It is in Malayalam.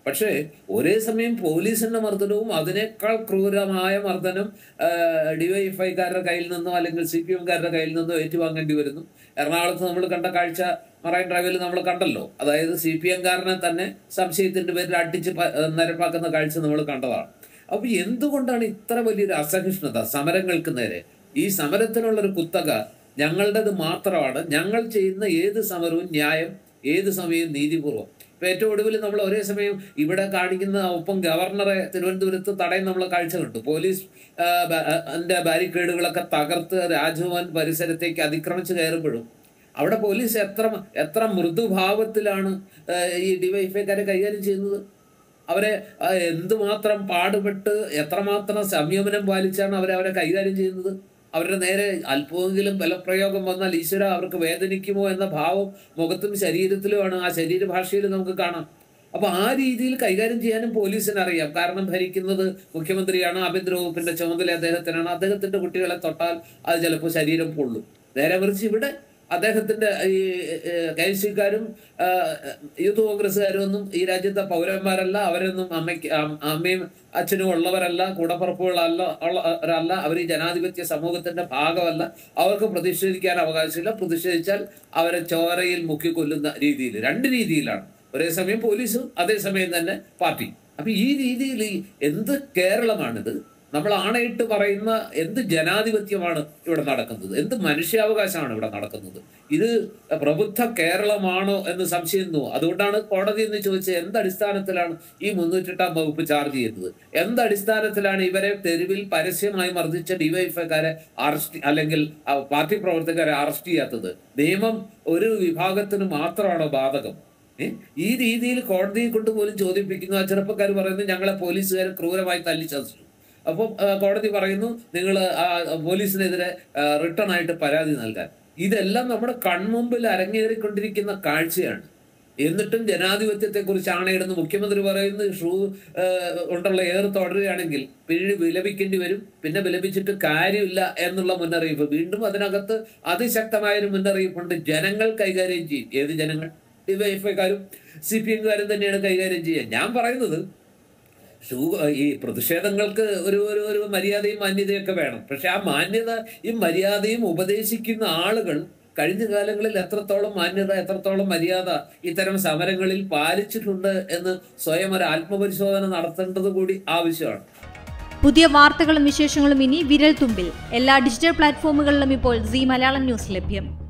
പക്ഷേ ഒരേ സമയം പോലീസിന്റെ മർദ്ദനവും അതിനേക്കാൾ ക്രൂരമായ മർദ്ദനം ഡിവൈഎഫ്ഐക്കാരുടെ കയ്യിൽ നിന്നോ അല്ലെങ്കിൽ സി പി എംകാരുടെ കയ്യിൽ നിന്നോ ഏറ്റുവാങ്ങേണ്ടി വരുന്നു എറണാകുളത്ത് നമ്മൾ കണ്ട കാഴ്ച മറൈൻ ഡ്രൈവിൽ നമ്മൾ കണ്ടല്ലോ അതായത് സി പി എംകാരനെ തന്നെ സംശയത്തിന്റെ പേരിൽ അടിച്ച് പ- നിരപ്പാക്കുന്ന കാഴ്ച നമ്മൾ കണ്ടതാണ് അപ്പൊ എന്തുകൊണ്ടാണ് ഇത്ര വലിയൊരു അസഹിഷ്ണുത സമരങ്ങൾക്ക് നേരെ ഈ സമരത്തിനുള്ളൊരു കുത്തക ഞങ്ങളുടേത് മാത്രമാണ് ഞങ്ങൾ ചെയ്യുന്ന ഏത് സമരവും ന്യായം ഏത് സമയവും നീതിപൂർവ്വം ഇപ്പൊ ഏറ്റവും ഒടുവിൽ നമ്മൾ ഒരേ സമയം ഇവിടെ കാണിക്കുന്ന ഒപ്പം ഗവർണറെ തിരുവനന്തപുരത്ത് തടയും നമ്മൾ കാഴ്ച കണ്ടു പോലീസ് ആ, ബ- ആ, അതിന്റെ ബാരിക്കേഡുകളൊക്കെ തകർത്ത് രാജ്ഭവൻ പരിസരത്തേക്ക് അതിക്രമിച്ച് കയറുമ്പോഴും അവിടെ പോലീസ് എത്ര എത്ര മൃദുഭാവത്തിലാണ് ആ, ഈ ഡിവൈഫൈക്കാരെ കൈകാര്യം ചെയ്യുന്നത് അവരെ ആ, എന്തുമാത്രം പാടുപെട്ട് എത്രമാത്രം സംയമനം പാലിച്ചാണ് അവരെ അവരെ കൈകാര്യം ചെയ്യുന്നത് അവരുടെ നേരെ അല്പമെങ്കിലും ബലപ്രയോഗം വന്നാൽ ഈശ്വര അവർക്ക് വേദനിക്കുമോ എന്ന ഭാവം മുഖത്തും ശരീരത്തിലുമാണ് ആ ശരീരഭാഷയിൽ നമുക്ക് കാണാം അപ്പൊ ആ രീതിയിൽ കൈകാര്യം ചെയ്യാനും പോലീസിന് അറിയാം കാരണം ഭരിക്കുന്നത് മുഖ്യമന്ത്രിയാണ് ആഭ്യന്തര വകുപ്പിന്റെ ചുമതല അദ്ദേഹത്തിനാണ് അദ്ദേഹത്തിന്റെ കുട്ടികളെ തൊട്ടാൽ അത് ചിലപ്പോൾ ശരീരം പൊള്ളും നേരെ മറിച്ച് ഇവിടെ അദ്ദേഹത്തിന്റെ ഈ കെ എസ് സിക്കാരും യൂത്ത് കോൺഗ്രസ്സുകാരും ഒന്നും ഈ രാജ്യത്തെ പൗരന്മാരല്ല അവരൊന്നും അമ്മയ്ക്ക് അം- അമ്മയും അച്ഛനും ഉള്ളവരല്ല കൂടപ്പുറപ്പുകളല്ല ഉള്ളവരല്ല അവർ ഈ ജനാധിപത്യ സമൂഹത്തിന്റെ ഭാഗമല്ല അവർക്ക് പ്രതിഷേധിക്കാൻ അവകാശമില്ല പ്രതിഷേധിച്ചാൽ അവരെ ചോരയിൽ മുക്കിക്കൊല്ലുന്ന രീതിയിൽ രണ്ട് രീതിയിലാണ് ഒരേ സമയം പോലീസും അതേസമയം തന്നെ പാർട്ടി അപ്പൊ ഈ രീതിയിൽ ഈ എന്ത് കേരളമാണിത് നമ്മൾ ആണയിട്ട് പറയുന്ന എന്ത് ജനാധിപത്യമാണ് ഇവിടെ നടക്കുന്നത് എന്ത് മനുഷ്യാവകാശമാണ് ഇവിടെ നടക്കുന്നത് ഇത് പ്രബുദ്ധ കേരളമാണോ എന്ന് സംശയിക്കുന്നു അതുകൊണ്ടാണ് കോടതി എന്ന് ചോദിച്ചത് എന്ത് അടിസ്ഥാനത്തിലാണ് ഈ മുന്നൂറ്റെട്ടാം വകുപ്പ് ചാർജ് ചെയ്യുന്നത് എന്ത് അടിസ്ഥാനത്തിലാണ് ഇവരെ തെരുവിൽ പരസ്യമായി മർദ്ദിച്ച ഡിവൈഎഫ്ഐക്കാരെ അറസ്റ്റ് അല്ലെങ്കിൽ ആ, പാർട്ടി പ്രവർത്തകരെ അറസ്റ്റ് ചെയ്യാത്തത് നിയമം ഒരു വിഭാഗത്തിന് മാത്രമാണോ ബാധകം ഏ? ഈ രീതിയിൽ കോടതിയെ കൊണ്ട് പോലും ചോദിപ്പിക്കുന്നു ആ ചെറുപ്പക്കാർ പറയുന്നത് ഞങ്ങളെ പോലീസുകാർ ക്രൂരമായി തല്ലി ചതച്ചു അപ്പം ആ, കോടതി പറയുന്നു നിങ്ങൾ പോലീസിനെതിരെ റിട്ടേൺ ആയിട്ട് പരാതി നൽകാൻ ഇതെല്ലാം നമ്മുടെ കൺമുമ്പിൽ അരങ്ങേറിക്കൊണ്ടിരിക്കുന്ന കാഴ്ചയാണ് എന്നിട്ടും ജനാധിപത്യത്തെ കുറിച്ച് ആണയിടുന്ന മുഖ്യമന്ത്രി പറയുന്നത് ഷൂ കൊണ്ടുള്ള ഏർ തുടരുകയാണെങ്കിൽ പിഴി വിലപിക്കേണ്ടി വരും പിന്നെ വിലപിച്ചിട്ട് കാര്യമില്ല എന്നുള്ള മുന്നറിയിപ്പ് വീണ്ടും അതിനകത്ത് അതിശക്തമായ ഒരു മുന്നറിയിപ്പുണ്ട് ജനങ്ങൾ കൈകാര്യം ചെയ്യും ഏത് ജനങ്ങൾ ഡിവൈഎഫ്ഐക്കാരും സി പി എംകാരും തന്നെയാണ് കൈകാര്യം ചെയ്യുക ഞാൻ പറയുന്നത് ഷൂ ഈ പ്രതിഷേധങ്ങൾക്ക് ഒരു ഒരു ഒരു മര്യാദയും മാന്യതയൊക്കെ വേണം പക്ഷെ ആ മാന്യത ഈ മര്യാദയും ഉപദേശിക്കുന്ന ആളുകൾ കഴിഞ്ഞ കാലങ്ങളിൽ എത്രത്തോളം മാന്യത എത്രത്തോളം മര്യാദ ഇത്തരം സമരങ്ങളിൽ പാലിച്ചിട്ടുണ്ട് എന്ന് സ്വയം ഒരു ആത്മപരിശോധന നടത്തേണ്ടത് കൂടി ആവശ്യമാണ് പുതിയ വാർത്തകളും വിശേഷങ്ങളും ഇനി വിരൽ തുമ്പിൽ എല്ലാ ഡിജിറ്റൽ പ്ലാറ്റ്ഫോമുകളിലും ഇപ്പോൾ സി മലയാളം ന്യൂസ് ലഭ്യം